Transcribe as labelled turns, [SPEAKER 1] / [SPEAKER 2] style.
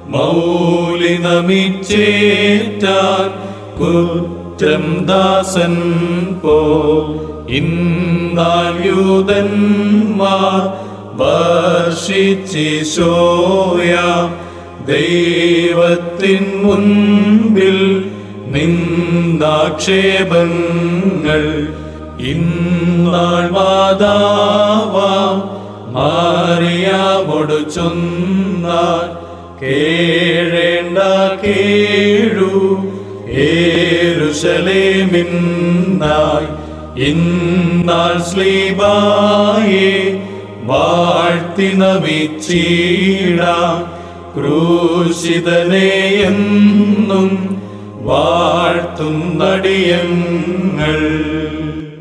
[SPEAKER 1] മൗലി നമിച്ചേറ്റാൻ കുറ്റം ദാസൻ പോ ഇന്നാൾ യൂതന്മാർ വർഷിച്ചിശോയ ദൈവത്തിൻ മുൻപിൽ നിന്നാക്ഷേപങ്ങൾ ഇന്നാൾ മാതാവാം മാറിയാമൊടു ചൊന്നാൽ കേഴേണ്ട കേഴു ഏരുശലേമിന്നായി ഇന്നാൾ സ്ലീബായെ വാഴ്ത്തി നമിച്ചീടാം ക്രൂശിതനെ എന്നും വാഴ്ത്തുന്നടിയങ്ങൾ